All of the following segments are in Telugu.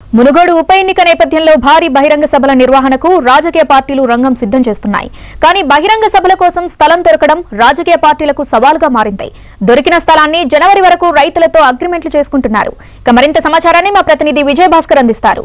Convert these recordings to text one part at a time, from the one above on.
మునుగోడు ఉప ఎన్నిక నేపథ్యంలో భారీ బహిరంగ సభల నిర్వహణకు రాజకీయ పార్టీలు రంగం సిద్ధం చేస్తున్నాయి కానీ బహిరంగ సభల కోసం స్థలం దొరకడం రాజకీయ పార్టీలకు సవాలుగా మారింది దొరికిన స్థలాన్ని జనవరి వరకు రైతులతో అగ్రిమెంట్లు చేసుకుంటున్నారు ఇక మరింత సమాచారాన్ని మా ప్రతినిధి విజయభాస్కర్ అందిస్తారు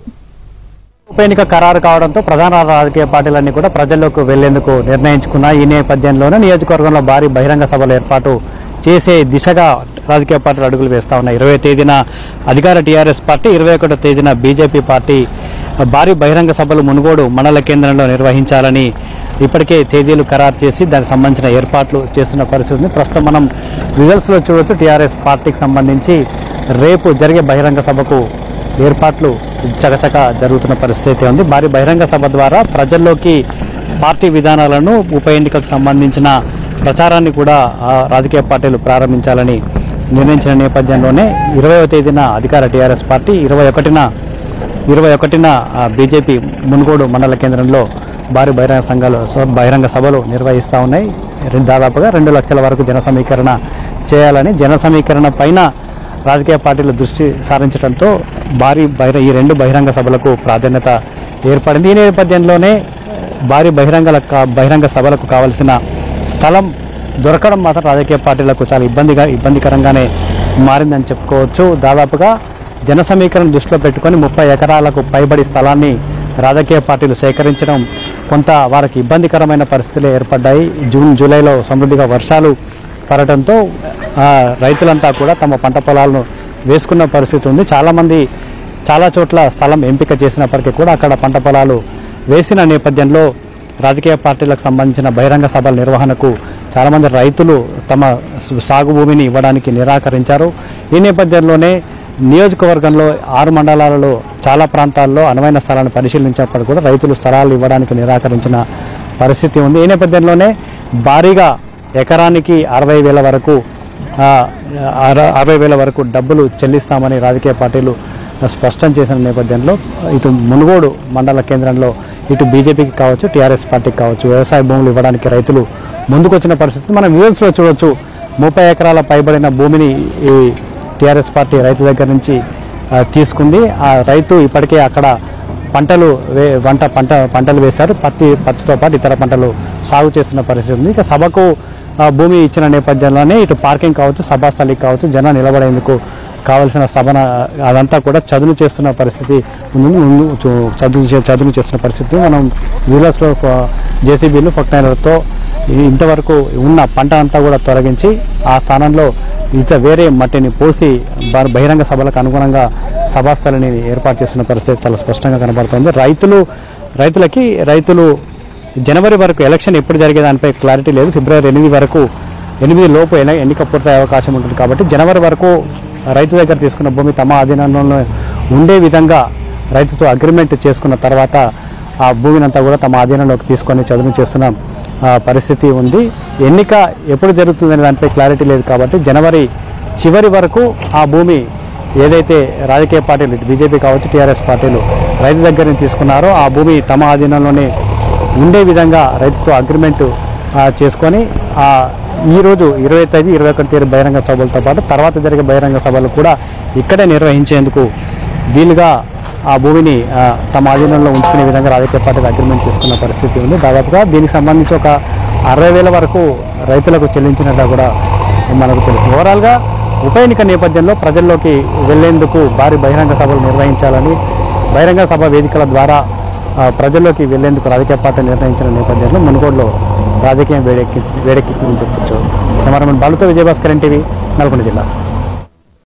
ఉప ఎన్నిక ఖరారు కావడంతో ప్రధాన రాజకీయ పార్టీలన్నీ కూడా ప్రజల్లోకి వెళ్లేందుకు నిర్ణయించుకున్నాయి ఈ నేపథ్యంలోనే నియోజకవర్గంలో భారీ బహిరంగ సభలు ఏర్పాటు చేసే దిశగా రాజకీయ పార్టీలు అడుగులు వేస్తా ఉన్నాయి ఇరవై తేదీన అధికార టీఆర్ఎస్ పార్టీ ఇరవై ఒకటో తేదీన బీజేపీ పార్టీ భారీ బహిరంగ సభలు మునుగోడు మండల కేంద్రంలో నిర్వహించాలని ఇప్పటికే తేదీలు ఖరారు చేసి దానికి సంబంధించిన ఏర్పాట్లు చేస్తున్న పరిస్థితి ఉంది ప్రస్తుతం మనం రిజల్ట్స్లో చూడొచ్చు టీఆర్ఎస్ పార్టీకి సంబంధించి రేపు జరిగే బహిరంగ సభకు ఏర్పాట్లు చకచక జరుగుతున్న పరిస్థితి ఉంది భారీ బహిరంగ సభ ద్వారా ప్రజల్లోకి పార్టీ విధానాలను ఉప ఎన్నికకు సంబంధించిన ప్రచారాన్ని కూడా ఆ, రాజకీయ పార్టీలు ప్రారంభించాలని నిర్ణయించిన నేపథ్యంలోనే ఇరవైవ తేదీన అధికార టీఆర్ఎస్ పార్టీ ఇరవై ఒకటిన ఇరవై ఒకటిన బీజేపీ మునుగోడు మండల కేంద్రంలో భారీ బహిరంగ సంఘాలు స- బహిరంగ సభలు నిర్వహిస్తూ ఉన్నాయి రెండు- దాదాపుగా రెండు లక్షల వరకు జన సమీకరణ చేయాలని జన సమీకరణ పైన రాజకీయ పార్టీలు దృష్టి సారించడంతో భారీ బహిర ఈ రెండు బహిరంగ సభలకు ప్రాధాన్యత ఏర్పడింది ఈ నేపథ్యంలోనే భారీ బహిరంగ బహిరంగ సభలకు కావలసిన స్థలం దొరకడం మాత్రం రాజకీయ పార్టీలకు చాలా ఇబ్బందిగా ఇబ్బందికరంగానే మారిందని చెప్పుకోవచ్చు దాదాపుగా జన సమీకరణ దృష్టిలో పెట్టుకొని ముప్పై ఎకరాలకు పైబడి స్థలాన్ని రాజకీయ పార్టీలు సేకరించడం కొంత వారికి ఇబ్బందికరమైన పరిస్థితులు ఏర్పడ్డాయి జూన్ జూలైలో సమృద్ధిగా వర్షాలు పడటంతో ఆ, రైతులంతా కూడా తమ పంట పొలాలను వేసుకున్న పరిస్థితి ఉంది చాలామంది చాలా చోట్ల స్థలం ఎంపిక చేసినప్పటికీ కూడా అక్కడ పంట పొలాలు వేసిన నేపథ్యంలో రాజకీయ పార్టీలకు సంబంధించిన బహిరంగ సభల నిర్వహణకు చాలామంది రైతులు తమ సాగు భూమిని ఇవ్వడానికి నిరాకరించారు ఈ నేపథ్యంలోనే నియోజకవర్గంలో ఆరు మండలాలలో చాలా ప్రాంతాల్లో అనువైన స్థలాలను పరిశీలించినప్పుడు కూడా రైతులు స్థలాలు ఇవ్వడానికి నిరాకరించిన పరిస్థితి ఉంది ఈ నేపథ్యంలోనే భారీగా ఎకరానికి అరవై వేల వరకు ఆ, అర- అరవై వేల వరకు డబ్బులు చెల్లిస్తామని రాజకీయ పార్టీలు స్పష్టం చేసిన నేపథ్యంలో ఇటు మునుగోడు మండల కేంద్రంలో ఇటు బీజేపీకి కావచ్చు టీఆర్ఎస్ పార్టీకి కావచ్చు వ్యవసాయ భూములు ఇవ్వడానికి రైతులు ముందుకొచ్చిన పరిస్థితి మనం వ్యూస్లో చూడొచ్చు ముప్పై ఎకరాల పైబడిన భూమిని ఈ టీఆర్ఎస్ పార్టీ రైతు దగ్గర నుంచి ఆ, తీసుకుంది ఆ రైతు ఇప్పటికే అక్కడ పంటలు వే వంట పంట పంటలు వేశారు పత్తి పత్తితో పాటు ఇతర పంటలు సాగు చేస్తున్న పరిస్థితి ఉంది ఇక సభకు ఆ, భూమి ఇచ్చిన నేపథ్యంలోనే ఇటు పార్కింగ్ కావచ్చు సభాస్థలికి కావచ్చు జనం నిలబడేందుకు కావలసిన సభన అదంతా కూడా చదును చేస్తున్న పరిస్థితి ఉంది ముందు చు- చదును చే- చదును చేస్తున్న పరిస్థితి మనం విజిలెన్స్లో జేసీబీలు ఫొక్టైనర్తో ఇంతవరకు ఉన్న పంట అంతా కూడా తొలగించి ఆ స్థానంలో ఇత వేరే మట్టిని పోసి బ- బహిరంగ సభలకు అనుగుణంగా సభాస్థలిని ఏర్పాటు చేస్తున్న పరిస్థితి చాలా స్పష్టంగా కనబడుతుంది రైతులు రైతులకి రైతులు జనవరి వరకు ఎలక్షన్ ఎప్పుడు జరిగే దానిపై క్లారిటీ లేదు ఫిబ్రవరి ఎనిమిది వరకు ఎనిమిది లోపు ఎల- ఎన్నిక పూర్తయ్యే అవకాశం ఉంటుంది కాబట్టి జనవరి వరకు రైతు దగ్గర తీసుకున్న భూమి తమ ఆధీనంలో ఉండే విధంగా రైతుతో అగ్రిమెంట్ చేసుకున్న తర్వాత ఆ భూమిని అంతా కూడా తమ ఆధీనంలోకి తీసుకొని చదువు చేస్తున్న ఆ, పరిస్థితి ఉంది ఎన్నిక ఎప్పుడు జరుగుతుందనే దానిపై క్లారిటీ లేదు కాబట్టి జనవరి చివరి వరకు ఆ భూమి ఏదైతే రాజకీయ పార్టీలు బీజేపీ కావచ్చు టీఆర్ఎస్ పార్టీలు రైతు దగ్గర నుంచి తీసుకున్నారో ఆ భూమి తమ ఆధీనంలోనే ఉండే విధంగా రైతుతో అగ్రిమెంట్ చేసుకొని ఆ ఈ రోజు ఇరవై తేదీ ఇరవై ఒకటి తేదీ బహిరంగ సభలతో పాటు తర్వాత జరిగే బహిరంగ సభలు కూడా ఇక్కడే నిర్వహించేందుకు వీలుగా ఆ భూమిని ఆ, తమ ఆధీనంలో ఉంచుకునే విధంగా రాజకీయ పార్టీలు అగ్రిమెంట్ చేసుకున్న పరిస్థితి ఉంది దాదాపుగా దీనికి సంబంధించి ఒక అరవై వేల వరకు రైతులకు చెల్లించినట్టు కూడా మనకు తెలుసు ఓవరాల్గా ఉప ఎన్నిక నేపథ్యంలో ప్రజల్లోకి వెళ్లేందుకు భారీ బహిరంగ సభలు నిర్వహించాలని బహిరంగ సభ వేదికల ద్వారా ఆ, ప్రజల్లోకి వెళ్లేందుకు రాజకీయ పార్టీ నిర్ణయించిన నేపథ్యంలో మునుగోడులో రాజకీయం వేడెక్కి వేడెక్కించిందని చెప్పొచ్చు కెమెరామెన్ బాలుతో విజయభాస్కర్ ఎన్టీవీ నల్గొండ జిల్లా